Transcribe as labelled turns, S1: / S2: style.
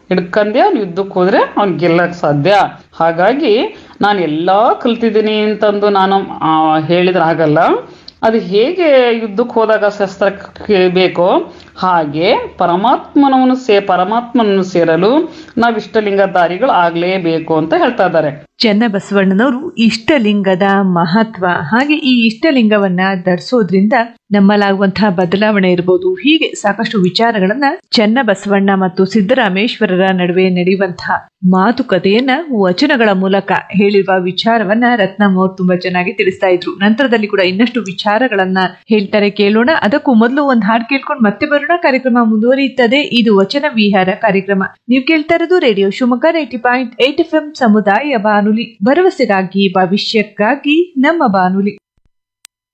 S1: ಹಿಡ್ಕಂಡೆ ಅವ್ನು ಯುದ್ಧಕ್ಕೆ ಹೋದ್ರೆ ಅವ್ನು ಗೆಲ್ಲಕ್ಕೆ ಸಾಧ್ಯ ಹಾಗಾಗಿ ನಾನು ಎಲ್ಲ ಕಲ್ತಿದ್ದೀನಿ ಅಂತಂದು ನಾನು ಆ, ಹೇಳಿದ್ರೆ ಆಗಲ್ಲ ಅದು ಹೇಗೆ ಯುದ್ಧಕ್ಕೆ ಹೋದಾಗ ಶಸ್ತ್ರ ಕ- ಬೇಕೋ ಹಾಗೆ ಪರಮಾತ್ಮನವನ್ನು ಸೇ ಪರಮಾತ್ಮನನ್ನು ಸೇರಲು ನಾವು ಇಷ್ಟಲಿಂಗಧಾರಿಗಳು ಆಗ್ಲೇಬೇಕು ಅಂತ ಹೇಳ್ತಾ ಇದ್ದಾರೆ
S2: ಚನ್ನಬಸವಣ್ಣನವರು ಇಷ್ಟಲಿಂಗದ ಮಹತ್ವ ಹಾಗೆ ಈ ಇಷ್ಟಲಿಂಗವನ್ನ ಧರಿಸೋದ್ರಿಂದ ನಮ್ಮಲ್ಲಾಗುವಂತಹ ಬದಲಾವಣೆ ಇರಬಹುದು ಹೀಗೆ ಸಾಕಷ್ಟು ವಿಚಾರಗಳನ್ನ ಚನ್ನಬಸವಣ್ಣ ಮತ್ತು ಸಿದ್ದರಾಮೇಶ್ವರರ ನಡುವೆ ನಡೆಯುವಂತಹ ಮಾತುಕತೆಯನ್ನ ವಚನಗಳ ಮೂಲಕ ಹೇಳಿರುವ ವಿಚಾರವನ್ನ ರತ್ನಮ್ಮ ಅವರು ತುಂಬಾ ಚೆನ್ನಾಗಿ ತಿಳಿಸ್ತಾ ಇದ್ರು ನಂತರದಲ್ಲಿ ಕೂಡ ಇನ್ನಷ್ಟು ವಿಚಾರಗಳನ್ನ ಹೇಳ್ತಾರೆ ಕೇಳೋಣ ಅದಕ್ಕೂ ಮೊದಲು ಒಂದ್ ಹಾಡು ಕೇಳ್ಕೊಂಡು ಮತ್ತೆ ಬರೋಣ ಕಾರ್ಯಕ್ರಮ ಮುಂದುವರಿಯುತ್ತದೆ ಇದು ವಚನ ವಿಹಾರ ಕಾರ್ಯಕ್ರಮ ನೀವು ಕೇಳ್ತಾ ಇರೋದು radio Shivamogga ninety point eight F M ಸಮುದಾಯ ಬಾನುಲಿ ಭರವಸೆಗಾಗಿ ಭವಿಷ್ಯಕ್ಕಾಗಿ ನಮ್ಮ ಬಾನುಲಿ